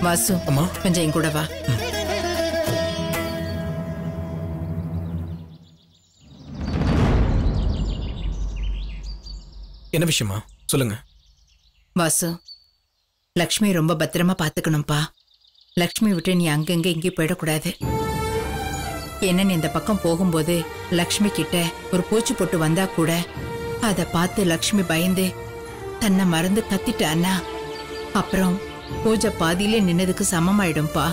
வாசு அம்மா கொஞ்சம் என் கூட வா என்ன விஷயமா சொல்லுங்க வாசு லக்ஷ்மி ரொம்ப பத்திரமா பாத்துக்கணும்ப்பா லக்ஷ்மி விட்டு நீ அங்கங்க இங்கேயும் போயிடக்கூடாது என்ன நீ இந்த பக்கம் போகும்போது லக்ஷ்மி கிட்ட ஒரு பூச்சி போட்டு வந்தா கூட அதை பார்த்து லக்ஷ்மி பயந்து தன்னை மறந்து கத்திட்டான்னா அப்புறம் பூஜை பாதியிலே நின்னதுக்கு சமமாயிடும்பா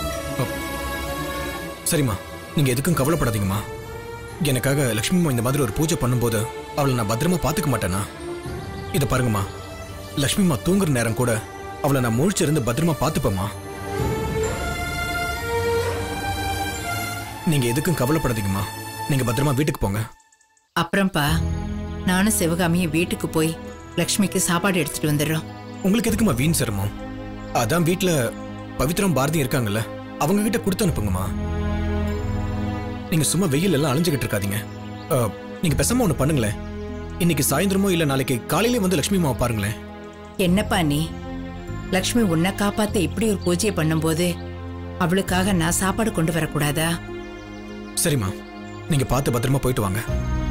சரிம்மா நீங்க எதுக்கும் கவலைப்படாதீங்கம்மா எனக்காக லக்ஷ்மி அம்மா இந்த மாதிரி ஒரு பூஜை பண்ணும்போது அவளை நான் பத்திரமா பாத்துக்க மாட்டேனா இதை பாருங்கம்மா லக்ஷ்மி அம்மா தூங்குற நேரம் கூட அவளை நான் முழிச்சிருந்து பத்திரமா பார்த்துப்பேம்மா நீங்க எதுக்கும் கவலைப்படாதீங்கம்மா நீங்க பத்திரமா வீட்டுக்கு போங்க அப்புறம்ப்பா நானும் சிவகாமியும் வீட்டுக்கு போய் லக்ஷ்மிக்கு சாப்பாடு எடுத்துட்டு வந்துடுறோம் உங்களுக்கு எதுக்குமா வீண் சிரமம் அதான் வீட்ல பவித்ரம் பாரதியும் இருக்காங்கல்ல அவங்க கிட்ட கொடுத்து அனுப்புங்கம்மா நீங்க சும்மா வெயில் எல்லாம் அலைஞ்சுகிட்டு இருக்காதீங்க அஹ், நீங்க பேசாம ஒண்ணு பண்ணுங்களேன் இன்னைக்கு சாயந்தரமோ இல்ல நாளைக்கு காலையிலே வந்து லட்சுமி அம்மாவை பாருங்களேன் என்னப்பா நீ லக்ஷ்மி உன்னை காப்பாத்த இப்படி ஒரு பூஜையை பண்ணும்போது அவளுக்காக நான் சாப்பாடு கொண்டு வரக்கூடாதா சரிம்மா நீங்க பார்த்து பத்திரமா போயிட்டு வாங்க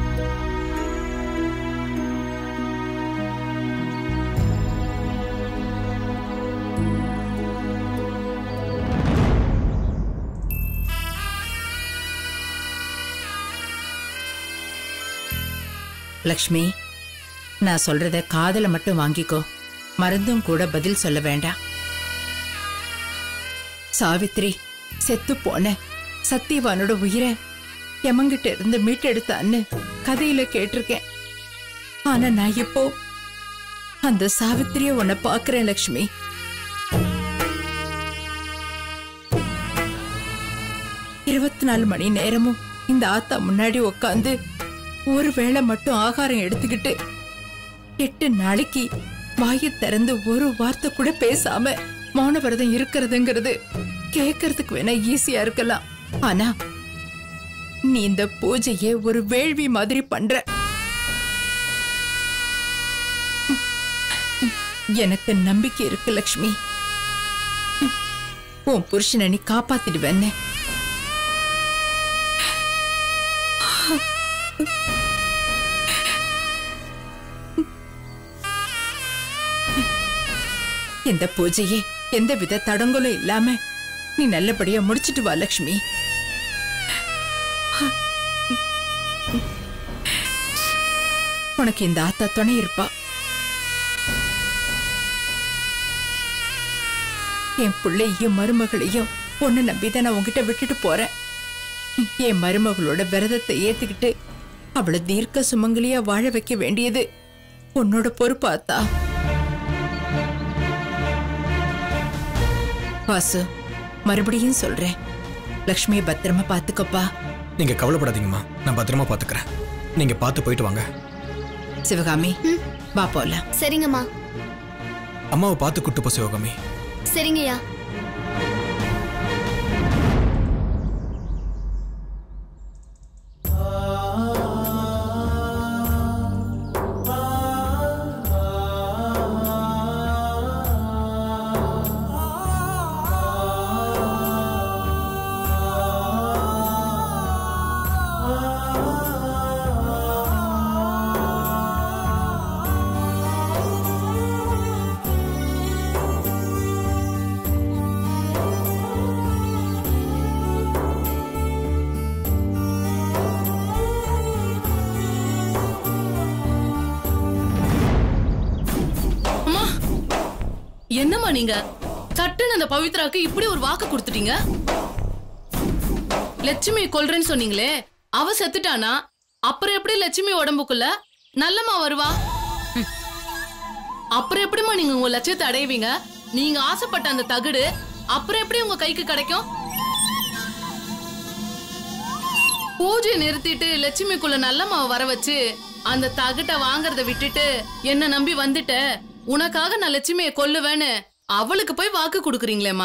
லக்ஷ்மி நான் சொல்றத காதல மட்டும் வாங்கிக்கோ மறந்தும் கூட பதில் சொல்ல வேண்டாம் சாவித்ரி செத்து போன சத்தியவானோட உயிரை எமங்கிட்ட இருந்து மீட்டெடுத்தான்னு கதையில கேட்டிருக்கேன் ஆனா நான் இப்போ அந்த சாவித்திரிய உன்னை பாக்குறேன் லக்ஷ்மி இருபத்தி நாலு மணி நேரமும் இந்த ஆத்தா முன்னாடி உட்காந்து ஒரு வேளை மட்டும் ஆகாரம் எடுத்துக்கிட்டு எட்டு நாளைக்கு வாயை திறந்து ஒரு வார்த்தை கூட பேசாம மௌன விரதம் இருக்கிறதுங்கிறது கேட்கறதுக்கு வேணா ஈஸியா இருக்கலாம் ஆனா நீ இந்த பூஜையை ஒரு வேள்வி மாதிரி பண்ற எனக்கு நம்பிக்கை இருக்கு லக்ஷ்மி உன் புருஷனை நீ காப்பாத்திடுவேன்னு இந்த பூஜையை எந்த வித தடங்களும் இல்லாம நீ நல்லபடியா முடிச்சிட்டு வா லக்ஷ்மி உனக்கு இந்த ஆத்தா துணை இருப்பா என் பிள்ளையும் மருமகளையும் பொண்ணு நம்பிதான் நான் உன்கிட்ட விட்டுட்டு போறேன் என் மருமகளோட விரதத்தை ஏத்துக்கிட்டு அவளை தீர்க்க சுமங்கலியா வாழ வைக்க வேண்டியது உன்னோட பொறுப்பாத்தா வாசு மறுபடியும் சொல்றேன் லக்ஷ்மியை பத்திரமா பாத்துக்கப்பா நீங்க கவலைப்படாதீங்கம்மா நான் பத்திரமா பாத்துக்கிறேன் நீங்க பார்த்து போயிட்டு வாங்க சிவகாமி வா போலாம் சரிங்கம்மா அம்மாவை பார்த்து கூட்டு போ சிவகாமி சரிங்கய்யா அம்மா என்னம்மா நீங்க சட்டுன்னு அந்த பவித்ராக்கு இப்படி ஒரு வாக்கு கொடுத்துட்டீங்க லட்சுமி கொல்றேன்னு சொன்னீங்களே அவ செத்துட்டானா அப்புறம் எப்படி லட்சுமி உடம்புக்குள்ள நல்லம்மா வருவா ம். அப்புறம் எப்படிம்மா நீங்க உங்க லட்சியத்தை அடைவீங்க நீங்க ஆசைப்பட்ட அந்த தகுடு அப்புறம் எப்படி உங்க கைக்கு கிடைக்கும் பூஜையை நிறுத்திட்டு லட்சுமிக்குள்ள நல்லம்மாவை வர வச்சு அந்த தகுட்டை வாங்குறத விட்டுட்டு என்ன நம்பி வந்துட்ட உனக்காக நான் லட்சுமியை கொல்லுவேன்னு அவளுக்கு போய் வாக்கு கொடுக்குறீங்களேம்மா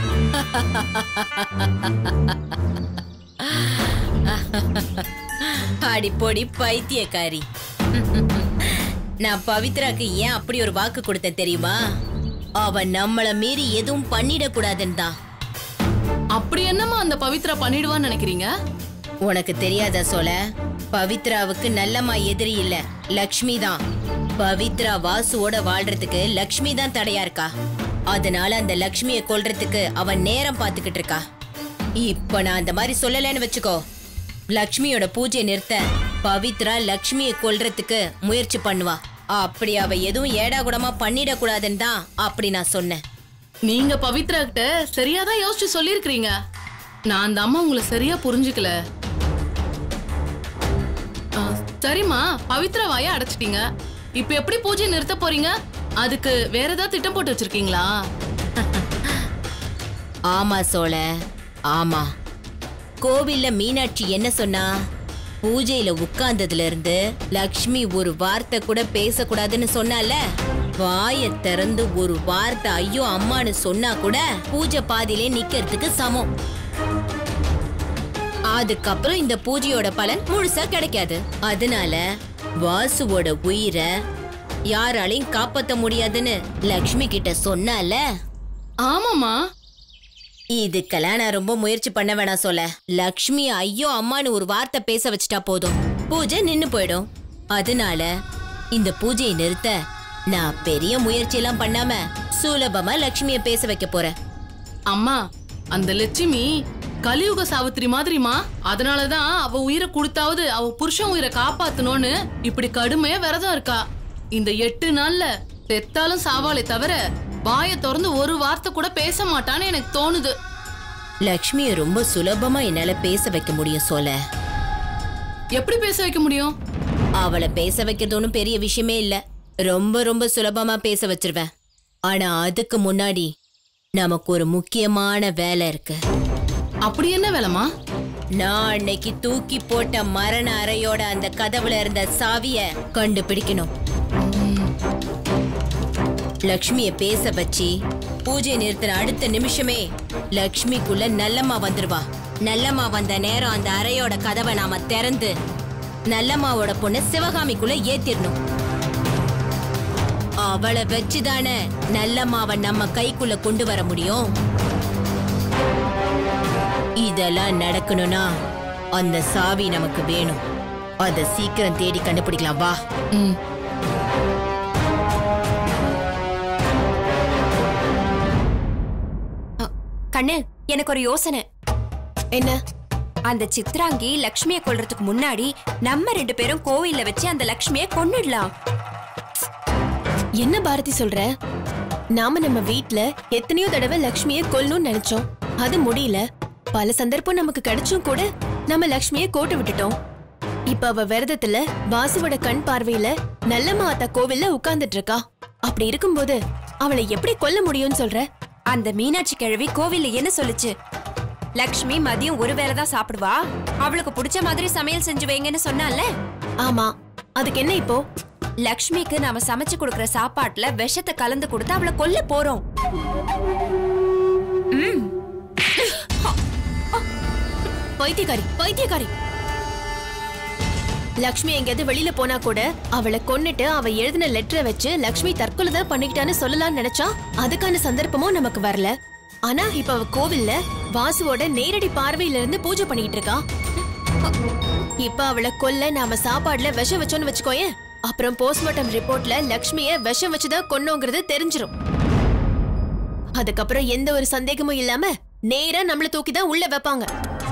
அடி பொடி பைத்தியக்காரி நான் பவித்ராக்கு ஏன் அப்படி ஒரு வாக்கு கொடுத்த தெரியுமா அவ நம்மள மீறி எதுவும் பண்ணிடக் கூடாதுன்னு தான் அப்படி என்னம்மா அந்த பவித்ரா பண்ணிடுவான்னு நினைக்கிறீங்க உனக்கு தெரியாத சோல பவித்ராவுக்கு நல்லம்மா எதிரி இல்ல லக்ஷ்மி தான் பவித்ரா வாசுவோட வாழ்றதுக்கு லக்ஷ்மி தான் தடையா இருக்கா அதனால அந்த லக்ஷ்மியை கொல்றதுக்கு அவன் நேரம் பார்த்துக்கிட்டு இருக்கா இப்ப நான் அந்த மாதிரி சொல்லலைன்னு வச்சுக்கோ லக்ஷ்மியோட பூஜை நிறுத்த பவித்ரா லக்ஷ்மியை கொல்றதுக்கு முயற்சி பண்ணுவா அப்படி அவ எதுவும் ஏடா கூடமா பண்ணிடக்கூடாதுன்னு தான் அப்படி நான் சொன்னேன் நீங்க பவித்ரா கிட்ட சரியா தான் யோசிச்சு சொல்லியிருக்கிறீங்க நான் அந்த அம்மா உங்களை சரியா புரிஞ்சுக்கல ஆ, சரிம்மா பவித்ரா வாய அடைச்சிட்டீங்க இப்ப எப்படி பூஜை நிறுத்த போறீங்க அதுக்கு வேற ஏதாவது திட்டம் போட்டு வச்சிருக்கீங்களா ஆமா சோழ ஆமா கோவில்ல மீனாட்சி என்ன சொன்னா பூஜையில உட்கார்ந்ததுல இருந்து லக்ஷ்மி ஒரு வார்த்தை கூட பேசக்கூடாதுன்னு சொன்னால வாய திறந்து ஒரு வார்த்தை ஐயோ அம்மான்னு சொன்னா கூட பூஜை பாதியிலே நிக்கிறதுக்கு சமம் அதுக்கப்புறம் இந்த பூஜையோட பலன் முழுசா கிடைக்காது அதனால வாசுவோட உயிரை யாராலையும் காப்பாத்த முடியாதுன்னு லக்ஷ்மி கிட்ட சொன்னால ஆமாமா இதுக்கெல்லாம் நான் ரொம்ப முயற்சி பண்ண வேணாம் சொல்ல லக்ஷ்மி ஐயோ அம்மான்னு ஒரு வார்த்தை பேச வச்சுட்டா போதும் பூஜை நின்னு போயிடும் அதனால இந்த பூஜையை நிறுத்த நான் பெரிய முயற்சி எல்லாம் பண்ணாம சுலபமா லக்ஷ்மிய பேச வைக்க போறேன் அம்மா அந்த லட்சுமி கலியுக சாவித்திரி மாதிரிமா அதனாலதான் அவ உயிரை கொடுத்தாவது அவ புருஷன் உயிரை காப்பாத்தணும்னு இப்படி கடுமையா விரதம் இருக்கா இந்த எட்டு நாள்ல செத்தாலும் சாவாலே தவிர வாயை திறந்து ஒரு வார்த்தை கூட பேச மாட்டான்னு எனக்கு தோணுது லக்ஷ்மிய ரொம்ப சுலபமா என்னால பேச வைக்க முடியும் சோல எப்படி பேச வைக்க முடியும் அவளை பேச வைக்கிறது ஒன்றும் பெரிய விஷயமே இல்ல ரொம்ப ரொம்ப சுலபமா பேச வச்சிருவேன் ஆனா அதுக்கு முன்னாடி நமக்கு ஒரு முக்கியமான வேலை இருக்கு அப்படி என்ன வேலைமா நான் அன்னைக்கு தூக்கி போட்ட மரண அறையோட அந்த கதவுல இருந்த சாவிய கண்டுபிடிக்கணும் லக்ஷ்மிய பேச வச்சு பூஜை நிறுத்தின அடுத்த நிமிஷமே லக்ஷ்மிக்குள்ள நல்லம்மா வந்துருவா நல்லம்மா வந்த நேரம் அந்த அறையோட கதவை நாம திறந்து நல்லம்மாவோட பொண்ணு சிவகாமிக்குள்ள ஏத்திடணும் அவளை வச்சுதானே நல்லம்மாவை நம்ம கைக்குள்ள கொண்டு வர முடியும் இதெல்லாம் நடக்கணும்னா அந்த சாவி நமக்கு வேணும் அத சீக்கிரம் தேடி கண்டுபிடிக்கலாம் வா ம் கண்ணு எனக்கு ஒரு யோசனை என்ன அந்த சித்ராங்கி லக்ஷ்மிய கொல்றதுக்கு முன்னாடி நம்ம ரெண்டு பேரும் கோவில்ல வச்சு அந்த லக்ஷ்மிய கொன்னுடலாம் என்ன பாரதி சொல்ற நாம நம்ம வீட்ல எத்தனையோ தடவை லக்ஷ்மியை கொல்லணும்னு நினைச்சோம் அது முடியல பல சந்தர்ப்பம் நமக்கு கிடைச்சும் கூட நம்ம லக்ஷ்மியை கோட்டை விட்டுட்டோம் இப்ப அவ விரதத்துல வாசுவோட கண் பார்வையில நல்ல மாதா கோவில்ல உட்கார்ந்துட்டு இருக்கா அப்படி இருக்கும்போது அவளை எப்படி கொல்ல முடியும்னு சொல்ற அந்த மீனாட்சி கிழவி கோவில்ல என்ன சொல்லுச்சு லக்ஷ்மி மதியம் ஒரு வேளை தான் சாப்பிடுவா அவளுக்கு பிடிச்ச மாதிரி சமையல் செஞ்சு வைங்கன்னு சொன்னால ஆமா அதுக்கு என்ன இப்போ லக்ஷ்மிக்கு நாம சமைச்சு கொடுக்கற சாப்பாட்டுல விஷத்தை கலந்து கொடுத்து அவளை கொல்ல போறோம் பைத்தியக்காரி பைத்தியக்காரி லக்ஷ்மி எங்கேயாவது வெளியில போனா கூட அவளை கொன்னுட்டு அவ எழுதின லெட்டரை வச்சு லக்ஷ்மி தற்கொலை தான் பண்ணிக்கிட்டான்னு சொல்லலாம்னு நினைச்சா அதுக்கான சந்தர்ப்பமும் நமக்கு வரல ஆனா இப்ப அவ கோவில்ல வாசுவோட நேரடி பார்வையில இருந்து பூஜை பண்ணிக்கிட்டு இருக்கா இப்ப அவளை கொல்ல நாம சாப்பாடுல விஷம் வச்சோன்னு வச்சுக்கோயேன் அப்புறம் போஸ்ட்மார்ட்டம் ரிப்போர்ட்ல லக்ஷ்மிய விஷம் வச்சுதான் கொன்னோங்கிறது தெரிஞ்சிரும் அதுக்கப்புறம் எந்த ஒரு சந்தேகமும் இல்லாம நேரா நம்மள தூக்கி தான் உள்ள வைப்பாங்க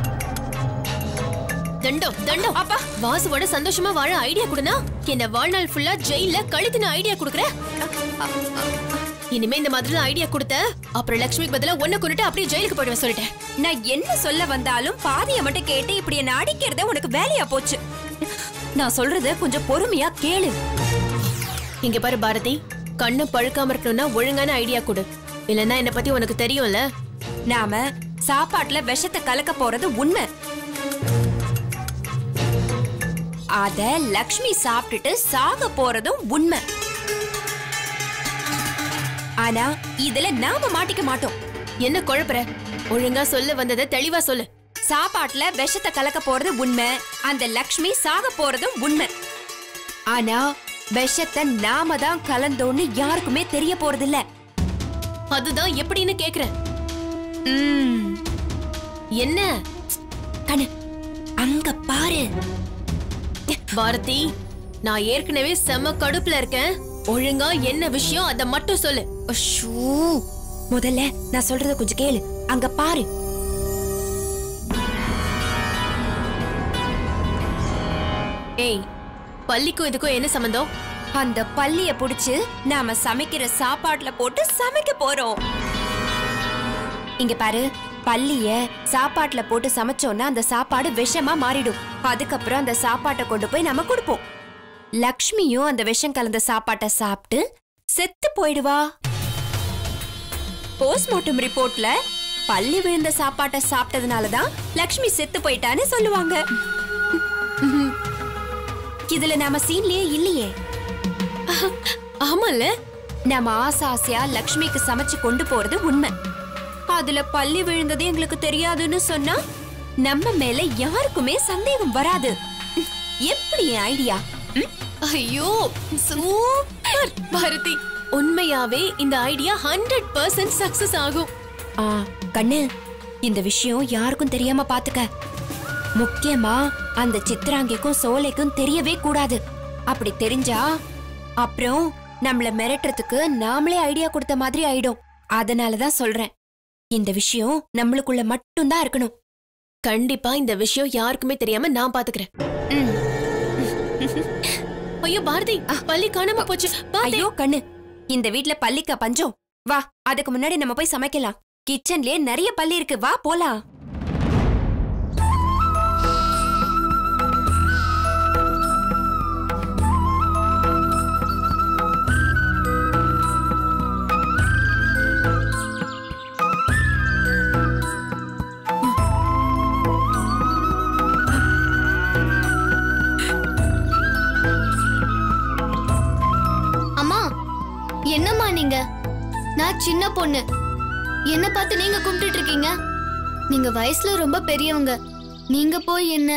தண்டம் தண்டம் அப்பா வாசுவோட சந்தோஷமா வாழ ஐடியா கொடுனா என்ன வாழ்நாள் ஃபுல்லா ஜெயில கழுத்துன ஐடியா குடுக்குற இனிமே இந்த மாதிரி ஐடியா கொடுத்த அப்புறம் லக்ஷ்மிக்கு பதிலா ஒன்ன கொண்டுட்டு அப்படியே ஜெயிலுக்கு போயிடுவேன் சொல்லிட்டேன் நான் என்ன சொல்ல வந்தாலும் பாதிய மட்டும் கேட்டு இப்படி என்ன அடிக்கிறதே உனக்கு வேலையா போச்சு நான் சொல்றது கொஞ்சம் பொறுமையா கேளு இங்க பாரு பாரதி கண்ணு பழுக்காம இருக்கணும்னா ஒழுங்கான ஐடியா கொடு இல்லன்னா என்ன பத்தி உனக்கு தெரியும்ல நாம சாப்பாட்டுல விஷத்தை கலக்க போறது உண்மை அத லக்ஷ்மி சாப்பிட்டுட்டு சாக போறதும் உண்மை ஆனா இதுல நாம மாட்டிக்க மாட்டோம் என்ன குழப்புற ஒழுங்கா சொல்ல வந்ததை தெளிவா சொல்லு சாப்பாட்டுல விஷத்தை கலக்க போறது உண்மை அந்த லக்ஷ்மி சாக போறதும் உண்மை ஆனா விஷத்தை நாம தான் கலந்தோன்னு யாருக்குமே தெரிய போறது இல்ல அதுதான் எப்படின்னு கேக்குறேன் ம், என்ன கண்ணு அங்க பாரு பாரதி நான் ஏற்கனவே செம கடுப்புல இருக்கேன் ஒழுங்கா என்ன விஷயம் அத மட்டும் சொல்லு அஷூ முதல்ல நான் சொல்றத கொஞ்சம் கேளு அங்க பாரு ஏய் பள்ளிக்கும் இதுக்கும் என்ன சம்பந்தம் அந்த பல்லிய புடிச்சு நாம சமைக்கிற சாப்பாட்டுல போட்டு சமைக்க போறோம் இங்க பாரு பல்லிய சாப்பாட்டுல போட்டு சமைச்சோம்னா அந்த சாப்பாடு விஷமா மாறிடும் அதுக்கப்புறம் அந்த சாப்பாட்டை கொண்டு போய் நம்ம கொடுப்போம் லக்ஷ்மியும் அந்த விஷம் கலந்த சாப்பாட்டை சாப்பிட்டு செத்து போயிடுவா போஸ்ட்மார்ட்டம் ரிப்போர்ட்ல பல்லி விழுந்த சாப்பாட்டை சாப்பிட்டதுனாலதான் லக்ஷ்மி செத்து போயிட்டான்னு சொல்லுவாங்க இதுல நாம சீன்லயே இல்லையே ஆமால நம்ம ஆசை ஆசையா லக்ஷ்மிக்கு சமைச்சு கொண்டு போறது உண்மை அதுல பள்ளி விழுந்தது எங்களுக்கு தெரியாதுன்னு சொன்னா நம்ம மேல யாருக்குமே சந்தேகம் வராது எப்படி என் ஐடியா ஐயோ சூப்பர் பாரதி உண்மையாவே இந்த ஐடியா ஹண்ட்ரட் பர்சன்ட் சக்சஸ் ஆகும் ஆ கண்ணு இந்த விஷயம் யாருக்கும் தெரியாம பாத்துக்க முக்கியமா அந்த சித்ராங்கிக்கும் சோலைக்கும் தெரியவே கூடாது அப்படி தெரிஞ்சா அப்புறம் நம்மள மிரட்டுறதுக்கு நாமளே ஐடியா கொடுத்த மாதிரி ஆயிடும் அதனாலதான் சொல்றேன் இந்த விஷயம் நம்மளுக்குள்ள மட்டும்தான் இருக்கணும் கண்டிப்பா இந்த விஷயம் யாருக்குமே தெரியாம நான் பாத்துக்கிறேன் ம். ஐயோ பாரதி பள்ளி காணாம போச்சு பாத்தே. ஐயோ கண்ணு இந்த வீட்ல பள்ளிக்கா பஞ்சம் வா அதுக்கு முன்னாடி நம்ம போய் சமைக்கலாம் கிச்சன்லயே நிறைய பள்ளி இருக்கு வா போலாம் அம்மா என்னம்மா நீங்க நான் சின்ன பொண்ணு என்ன பார்த்து நீங்க கும்பிட்டுட்டு இருக்கீங்க நீங்க வயசுல ரொம்ப பெரியவங்க நீங்க போய் என்ன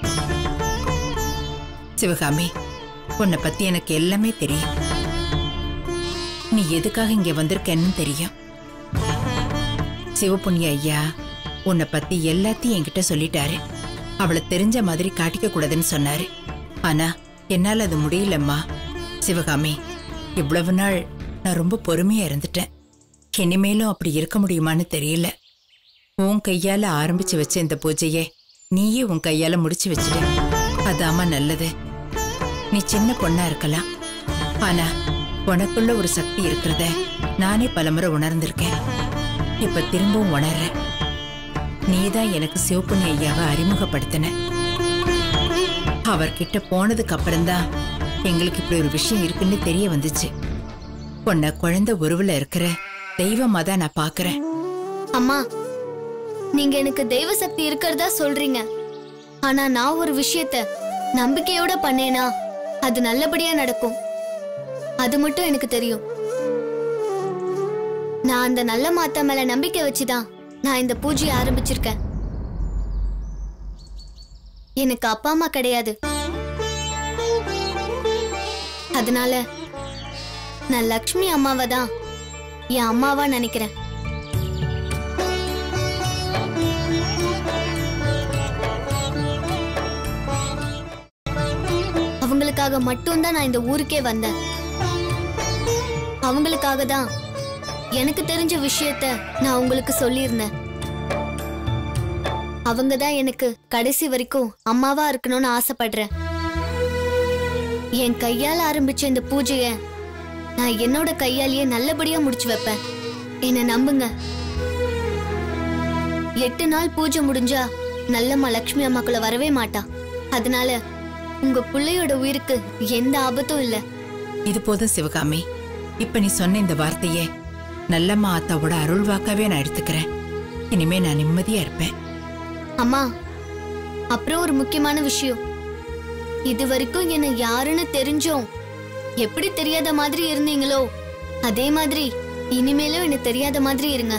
சிவகாமி உன்னை பத்தி எனக்கு எல்லாமே தெரியும் நீ எதுக்காக இங்க வந்திருக்கன்னு தெரியும் சிவபுண்ணிய ஐயா உன்னை பத்தி எல்லாத்தையும் என்கிட்ட சொல்லிட்டாரு அவளை தெரிஞ்ச மாதிரி காட்டிக்க கூடாதுன்னு சொன்னாரு ஆனா என்னால அது முடியலம்மா சிவகாமி இவ்வளவு நாள் நான் ரொம்ப பொறுமையா இருந்துட்டேன் இனிமேலும் அப்படி இருக்க முடியுமான்னு தெரியல உன் கையால ஆரம்பிச்சு வச்ச இந்த பூஜையை நீயே உன் கையால முடிச்சு வச்சிட அதாம்மா நல்லது நீ சின்ன பொண்ணா இருக்கலாம் ஆனா உனக்குள்ள ஒரு சக்தி இருக்கிறத நானே பலமுறை உணர்ந்திருக்கேன் இப்ப திரும்பவும் உணர்றேன் நீதான் எனக்கு சிவப்புண்ணி ஐயாவை அறிமுகப்படுத்தின அவர்கிட்ட போனதுக்கு அப்புறம்தான் எங்களுக்கு இப்படி ஒரு விஷயம் இருக்குன்னு தெரிய வந்துச்சு உன்னை குழந்தை உருவுல இருக்கிற தெய்வமா தான் நான் பாக்குறேன் அம்மா நீங்க எனக்கு தெய்வ சக்தி இருக்கிறதா சொல்றீங்க ஆனா நான் ஒரு விஷயத்த நம்பிக்கையோட பண்ணேனா அது நல்லபடியா நடக்கும் அது மட்டும் எனக்கு தெரியும் நான் அந்த நல்ல மாத்தா மேல நம்பிக்கை வச்சுதான் நான் இந்த பூஜையை ஆரம்பிச்சிருக்கேன் எனக்கு அப்பா அம்மா கிடையாது அதனால நான் லக்ஷ்மி அம்மாவை தான் என் அம்மாவா நினைக்கிறேன் அவங்களுக்காக மட்டும்தான் நான் இந்த ஊருக்கே வந்தேன் அவங்களுக்காக தான் எனக்கு தெரிஞ்ச விஷயத்த நான் உங்களுக்கு சொல்லியிருந்தேன் அவங்க தான் எனக்கு கடைசி வரைக்கும் அம்மாவா இருக்கணும்னு ஆசைப்படுறேன் என் கையால ஆரம்பிச்ச இந்த பூஜைய நான் என்னோட கையாலேயே நல்லபடியா முடிச்சு வைப்பேன் என்ன நம்புங்க எட்டு நாள் பூஜை முடிஞ்சா நல்லம்மா லக்ஷ்மி அம்மாக்குள்ள வரவே மாட்டா அதனால உங்க பிள்ளையோட உயிருக்கு எந்த ஆபத்தும் இல்ல இது போதும் சிவகாமி இப்ப நீ சொன்ன இந்த வார்த்தையே நல்லம்மா ஆத்தாவோட அருள்வாக்காவே நான் எடுத்துக்கிறேன் இனிமே நான் நிம்மதியா இருப்பேன் அம்மா அப்புறம் ஒரு முக்கியமான விஷயம் இது வரைக்கும் என்ன யாருன்னு தெரிஞ்சோம் எப்படி தெரியாத மாதிரி இருந்தீங்களோ அதே மாதிரி இனிமேலும் என்ன தெரியாத மாதிரி இருங்க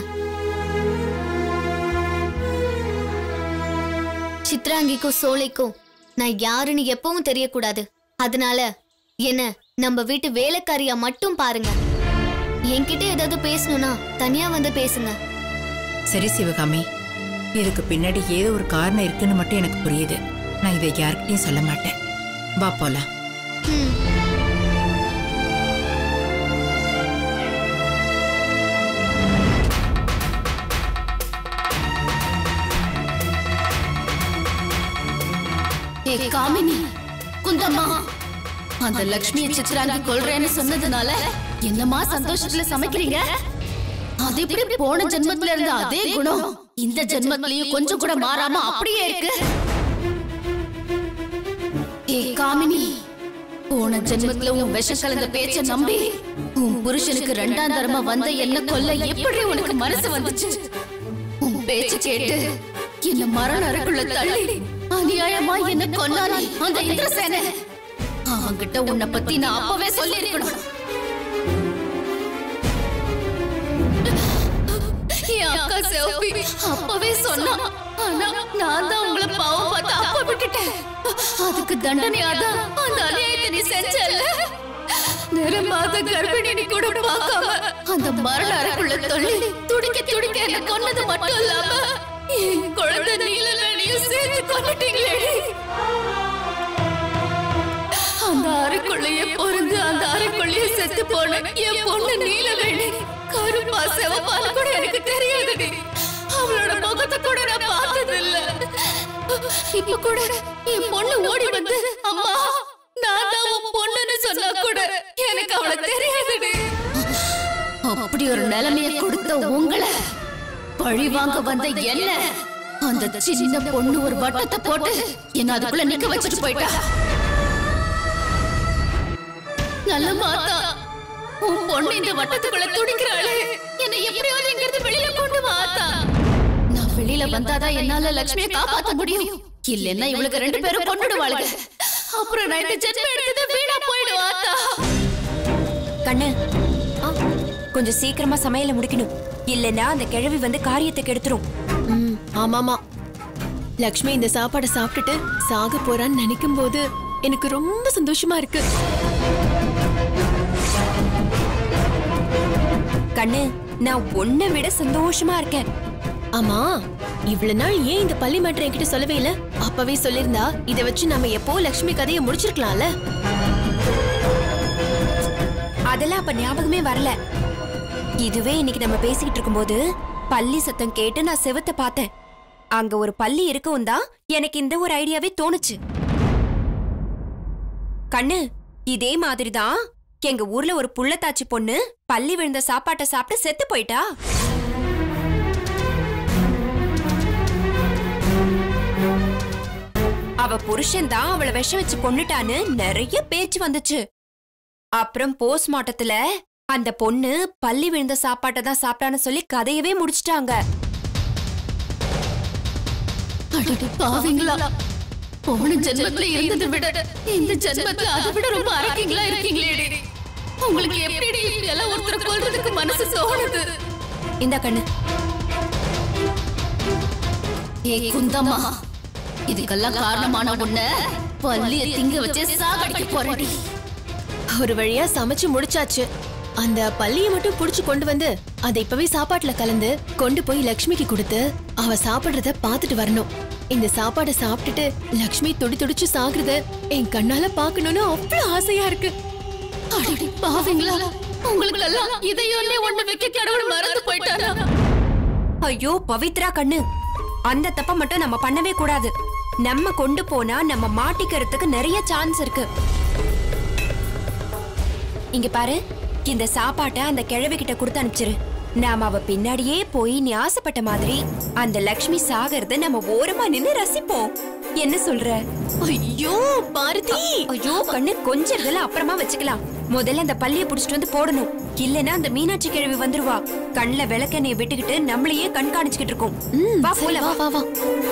சித்ராங்கிக்கும் சோலைக்கும் நான் யாருன்னு எப்பவும் தெரியக்கூடாது அதனால என்ன நம்ம வீட்டு வேலைக்காரியா மட்டும் பாருங்க என்கிட்ட ஏதாவது பேசணும்னா தனியா வந்து பேசுங்க சரி சிவகாமி இதுக்கு பின்னாடி ஏதோ ஒரு காரணம் இருக்குன்னு மட்டும் எனக்கு புரியுது நான் இதை யார்கிட்டயும் சொல்ல மாட்டேன் வா போலாம் ம் ஏ காமினி குந்தம்மா அந்த லக்ஷ்மியை சித்ராங்கி கொல்றேன்னு சொன்னதுனால என்னமா சந்தோஷத்துல சமைக்கிறீங்க அது எப்படி போன ஜென்மத்துல இருந்த அதே குணம் இந்த ஜென்மத்திலயும் கொஞ்சம் கூட மாறாம அப்படியே இருக்கு ஏ காமினி போன ஜென்மத்துல உன் விஷம் கலந்த பேச்ச நம்பி உன் புருஷனுக்கு ரெண்டாம் தரமா வந்த என்ன கொல்ல எப்படி உனக்கு மனசு வந்துச்சு உன் பேச்சு கேட்டு என்ன மரண அறைக்குள்ள தள்ளி அநியாயமா என்ன கொல்லானே அந்த இந்திரசேன அவன்கிட்ட உன்னை பத்தி நான் அப்பவே சொல்லி இருக்கணும் என் அக்கா செல்வி அப்பவே சொன்னா ஆனா நான் தான் உங்களை பாவம் பார்த்து அப்ப விட்டுட்டேன் அதுக்கு தண்டனையாதான் அந்த அநியாயத்தை நீ செஞ்சல்ல நிறமாத கர்ப்பிணி கூட பார்க்காம அந்த மரண அறைக்குள்ள தொல்லி துடிக்க துடிக்க என்ன கொன்னது மட்டும் இல்லாம என் குழந்தை நீலவேணியும் சேர்த்து கொண்டுட்டீங்களே அந்த அறைக்குள்ளேயே பொருந்து அந்த அறைக்குள்ளேயே செத்து போன என் பொண்ணு நீலவேணி கருப்பா செவப்பால கூட எனக்கு தெரியாதுடி அவளோட முகத்தை கூட நான் பார்த்தது இல்ல இப்ப கூட என் பொண்ணு ஓடி வந்து அம்மா நான் தான் உன் பொண்ணுன்னு சொன்னா கூட எனக்கு அவளை தெரியாதுடி அப்படி ஒரு நிலைமைய கொடுத்த உங்களை பழி வாங்க வந்த என்ன அந்த சின்ன பொண்ணு ஒரு வட்டத்தை போட்டு என்ன அதுக்குள்ள நிக்க வச்சுட்டு போயிட்டா நல்ல மாதா உன் பொண்ணு இந்த வட்டத்துக்குள்ள துடிக்கிறாளே என்னை எப்படியாவது இங்க இருந்து வெளியில கொண்டு வாத்தா நான் வெளியில வந்தாதான் என்னால லட்சுமியை காப்பாத்த முடியும் இல்லன்னா இவளுக்கு ரெண்டு பேரும் கொண்டுடுவாளுங்க அப்புறம் நான் இந்த ஜென்மம் எடுத்தது வீணா போயிடுவாத்தா கண்ணு ஆ, கொஞ்சம் சீக்கிரமா சமையல முடிக்கணும் இல்லனா அந்த கிழவி வந்து காரியத்தை கெடுத்துரும் ம் ஆமாமா லக்ஷ்மி இந்த சாப்பாடை சாப்பிட்டுட்டு சாக போறான்னு நினைக்கும் போது எனக்கு ரொம்ப சந்தோஷமா இருக்கு கண்ணு நான் உன்னை விட சந்தோஷமா இருக்கேன் ஆமா இவ்வளவு நாள் ஏன் இந்த பள்ளி மேட்டர் என்கிட்ட சொல்லவே இல்ல அப்பவே சொல்லிருந்தா இத வச்சு நம்ம எப்போ லக்ஷ்மி கதையை முடிச்சிருக்கலாம்ல அதெல்லாம் அப்ப ஞாபகமே வரல இதுவே இன்னைக்கு நம்ம பேசிக்கிட்டு இருக்கும்போது பள்ளி சத்தம் கேட்டு நான் செவத்தை பார்த்தேன் அங்க ஒரு பள்ளி இருக்கவும் தான் எனக்கு இந்த ஒரு ஐடியாவே தோணுச்சு கண்ணு இதே மாதிரிதான் எங்க ஊர்ல ஒரு புள்ளத்தாச்சி பொண்ணு பள்ளி விழுந்த சாப்பாட்டை சாப்பிட்டு செத்து போயிட்டா அவ புருஷன் தான் அவளை விஷம் வச்சு கொன்னுட்டான்னு நிறைய பேச்சு வந்துச்சு அப்புறம் போஸ்ட்மார்ட்டத்துல அந்த பொண்ணு பள்ளி விழுந்த சாப்பாட்டை தான் சாப்பிட்டான்னு சொல்லி கதையவே முடிச்சிட்டாங்க அடடி பாவீங்களா போன ஜென்மத்துல இருந்ததை விட இந்த ஜென்மத்துல அதை விட ரொம்ப அரக்கிங்களா இருக்கீங்களே உங்களுக்கு எப்படி இப்படி எல்லாம் ஒருத்தரை கொல்றதுக்கு மனசு தோணுது இந்த கண்ணு ஏ குந்தம்மா இதுக்கெல்லாம் காரணமான உன்ன பள்ளிய திங்க வச்சு சாகடிக்க போறடி ஒரு வழியா சமைச்சு முடிச்சாச்சு அந்த பள்ளியை மட்டும் புடிச்சு கொண்டு வந்து அதை இப்பவே சாப்பாட்டுல கலந்து கொண்டு போய் லக்ஷ்மிக்கு கொடுத்து அவ சாப்பிடுறத பாத்துட்டு வரணும் இந்த சாப்பாடை சாப்பிட்டுட்டு லக்ஷ்மி துடி துடிச்சு சாகுறத என் கண்ணால பாக்கணும்னு அவ்வளவு ஆசையா இருக்கு அடடி பாவீங்களா உங்களுக்கு எல்லாம் இதையொன்னே ஒண்ணு வைக்க கடவுள் மறந்து போயிட்டாரா ஐயோ பவித்ரா கண்ணு அந்த தப்ப மட்டும் நம்ம பண்ணவே கூடாது நம்ம கொண்டு போனா நம்ம மாட்டிக்கிறதுக்கு நிறைய சான்ஸ் இருக்கு இங்க பாரு இந்த சாப்பாட்டை அந்த கிழவி கிட்ட கொடுத்து அனுப்பிச்சிரு நாம அவ பின்னாடியே போய் நீ ஆசைப்பட்ட மாதிரி அந்த லக்ஷ்மி சாகிறத நம்ம ஓரமா நின்னு ரசிப்போம் என்ன சொல்ற ஐயோ பாரதி ஐயோ கண்ணு கொஞ்சம் இதெல்லாம் அப்புறமா வச்சுக்கலாம் முதல்ல அந்த பள்ளிய புடிச்சிட்டு வந்து போடணும் இல்லனா அந்த மீனாட்சி கிழவி வந்துருவா கண்ணுல விளக்கெண்ணைய விட்டுக்கிட்டு நம்மளையே கண்காணிச்சுக்கிட்டு இருக்கோம் வா சரி, போல வா வா வா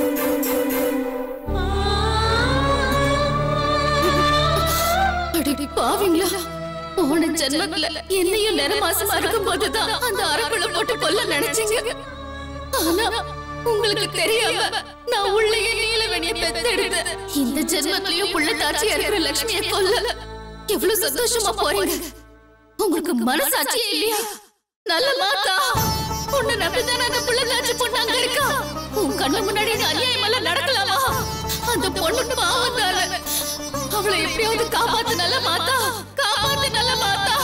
அடடி பாவீங்களா போன ஜென்மத்துல என்னையும் நிறமாசமா இருக்கும் போதுதான் அந்த அரைக்குள்ள போட்டு கொல்ல நினைச்சீங்க ஆனா உங்களுக்கு தெரியாம நான் உள்ளேயே நீலவெணிய பெத்தெடுத்தேன் இந்த ஜென்மத்திலயும் புள்ள தாட்சியா இருக்கிற லட்சுமிய கொல்ல எவ்வளவு சந்தோஷமா போறீங்க உங்களுக்கு மனசாட்சியே இல்லையா நல்ல மாத்தா உன்னை நம்பிதான் அந்த புள்ள காய்ச்சி பொண்ணு அங்க இருக்கா உன் கண்ணு முன்னாடி இந்த அநியாயம் எல்லாம் நடக்கலாமா அந்த பொண்ணு பாவம் தானே அவளை எப்படியாவது காப்பாத்து நல்ல மாத்தா காப்பாத்து நல்ல மாத்தா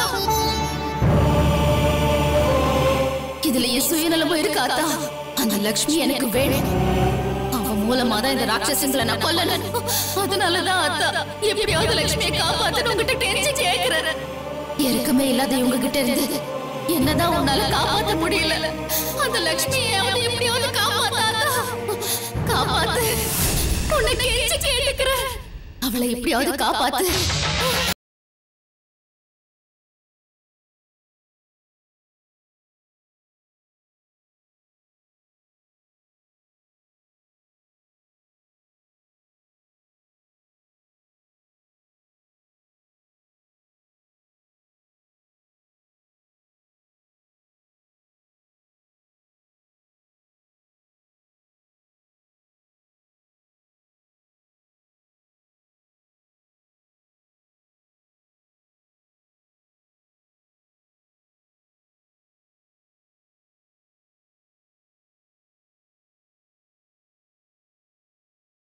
இதுல என் சுயநலமும் இருக்காத்தா அந்த லக்ஷ்மி எனக்கு வேணும் அவ மூலமா தான் இந்த ராட்சசங்களை நான் கொல்லணும் அதனாலதான் அத்தா எப்படியாவது லட்சுமியை காப்பாத்துன்னு உங்ககிட்ட கெஞ்சி கேக்குறேன் இறக்கமே இல்லாத இவங்க கிட்ட இருந்து என்னதான் உன்னால காப்பாத்த முடியல அந்த லட்சுமியை அவனை எப்படியாவது காப்பாத்தாத்தா காப்பாத்து உன்னை கெஞ்சி கேட்டுக்கிறேன் அவளை எப்படியாவது காப்பாத்து